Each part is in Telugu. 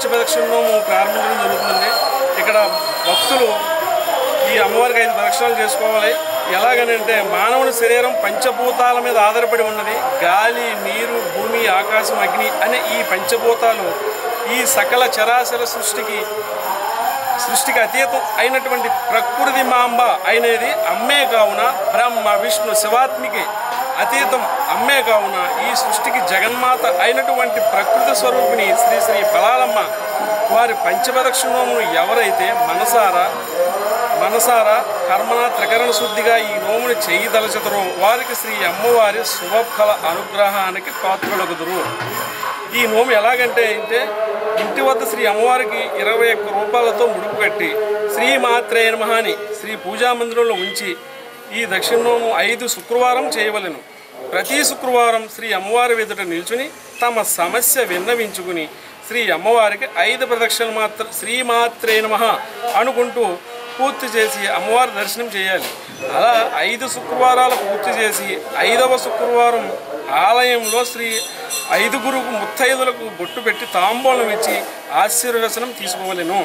పంచప్రదక్షిణను ప్రారంభించడం జరుగుతుందండి ఇక్కడ భక్తులు ఈ అమ్మవారికి ఐదు ప్రదక్షిణాలు చేసుకోవాలి ఎలాగనంటే మానవుని శరీరం పంచభూతాల మీద ఆధారపడి ఉన్నది గాలి నీరు భూమి ఆకాశం అగ్ని అనే ఈ పంచభూతాలు ఈ సకల చరాచర సృష్టికి సృష్టికి అతీతం అయినటువంటి ప్రకృతి మాంబ అయినది అమ్మే కావున బ్రహ్మ విష్ణు శివాత్మికి అతీతం అమ్మే కావున ఈ సృష్టికి జగన్మాత అయినటువంటి ప్రకృతి స్వరూపిణి శ్రీ శ్రీ ఫలాలమ్మ వారి పంచప్రదక్షిణమును ఎవరైతే మనసారా మనసారా కర్మన త్రికరణ శుద్ధిగా ఈ నోముని చేయి తలచెదరో వారికి శ్రీ అమ్మవారి శుభఫల అనుగ్రహానికి పాత్రులగుదురు ఈ నోము ఎలాగంటే అంటే ఇంటి వద్ద శ్రీ అమ్మవారికి ఇరవై ఒక్క రూపాయలతో ముడుపు కట్టి శ్రీ మాత్రే నమః అని శ్రీ పూజా మందిరంలో ఉంచి ఈ దక్షిణ నోము ఐదు శుక్రవారం చేయవలెను ప్రతి శుక్రవారం శ్రీ అమ్మవారి ఎదుట నిల్చుని తమ సమస్య విన్నవించుకుని శ్రీ అమ్మవారికి ఐదు ప్రదక్షిణలు మాత్ర శ్రీమాత్రే నమః అనుకుంటూ పూర్తి చేసి అమ్మవారి దర్శనం చేయాలి అలా ఐదు శుక్రవారాలు పూర్తి చేసి ఐదవ శుక్రవారం ఆలయంలో శ్రీ ఐదుగురు ముత్తైదులకు బొట్టు పెట్టి తాంబూలం ఇచ్చి ఆశీర్వచనం తీసుకోవలెను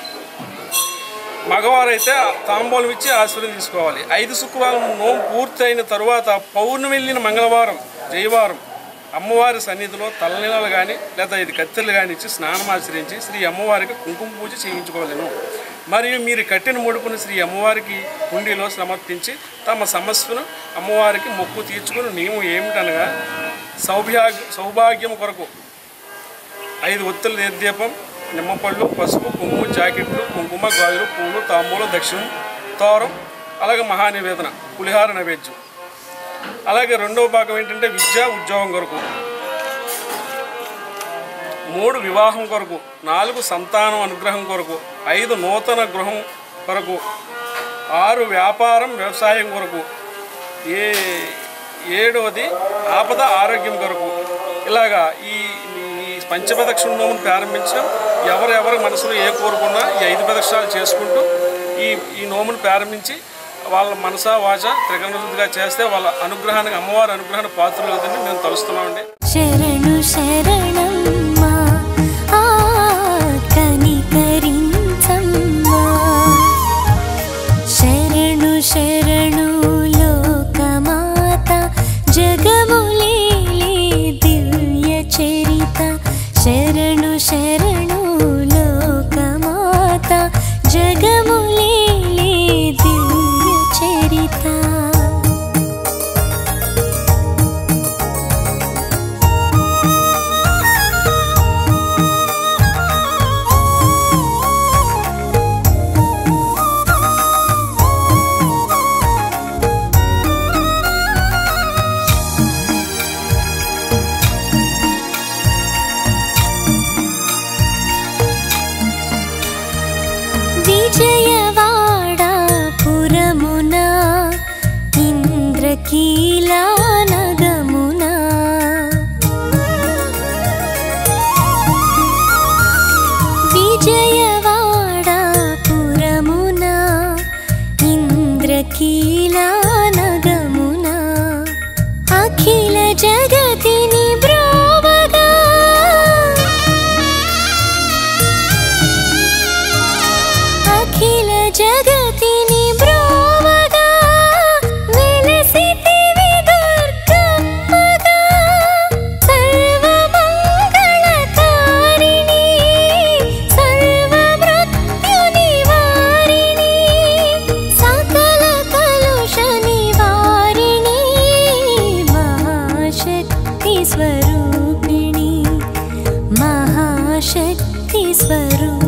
మగవారైతే ఆ తాంబూలం ఇచ్చి ఆశీర్వాదం తీసుకోవాలి ఐదు శుక్రవారం నోము పూర్తయిన తరువాత పౌర్ణమి వెళ్ళిన మంగళవారం జయవారం అమ్మవారి సన్నిధిలో తలనీళ్ళు కానీ లేదా ఇది కత్తెలు కానీ ఇచ్చి స్నానం ఆచరించి శ్రీ అమ్మవారికి కుంకుమ పూజ చేయించుకోవాలను మరియు మీరు కట్టిన ముడుపును శ్రీ అమ్మవారికి హుండీలో సమర్పించి తమ సమస్యను అమ్మవారికి మొక్కు తీర్చుకుని నియమం ఏమిటనగా సౌభాగ్య సౌభాగ్యం కొరకు ఐదు ఒత్తుల నిర్దీపం నిమ్మపళ్ళు పసుపు కొమ్ము జాకెట్లు కుంకుమ గాజులు పూలు తాంబూలం దక్షిణం తోరం అలాగే మహానివేదన పులిహార నైవేద్యం అలాగే రెండవ భాగం ఏంటంటే విద్య ఉద్యోగం కొరకు మూడు వివాహం కొరకు నాలుగు సంతానం అనుగ్రహం కొరకు ఐదు నూతన గృహం కొరకు ఆరు వ్యాపారం వ్యవసాయం కొరకు ఏ ఏడవది ఆపద ఆరోగ్యం కొరకు ఇలాగా ఈ ఈ పంచప్రదక్షిణ నోమును ప్రారంభించడం ఎవరెవరి మనసులో ఏ కోరుకున్నా ఈ ఐదు ప్రదక్షిణాలు చేసుకుంటూ ఈ ఈ నోమును ప్రారంభించి వాళ్ళ మనసా వాచ త్రికరణశుద్ధిగా చేస్తే వాళ్ళ అనుగ్రహానికి అమ్మవారి అనుగ్రహానికి పాత్రలు అవుతుందని మేము తలుస్తున్నామండి శరణు శరణమ్మా ఆ కనికరించమ్మా శరణు శరణు లోకమాత జగములేలే దివ్య చరిత శరణు శరణు లోకమాత జగములేలే దివ్య చరిత విజయవాడ పురమున ఇంద్రకీలా నగమున విజయవాడ పురమున ఇంద్రకీలా నగమున అఖిల జగతిని బ్రోవగా అఖిల జగతిని బ్రోవగా వెలసితివి దుర్గమ్మగా సర్వమంగళకారిణి సర్వమృత్యు నివారిణి సకల కలుష నివారిణి మహాశక్తి స్వరూపిణి మహాశక్తి స్వరూపిణి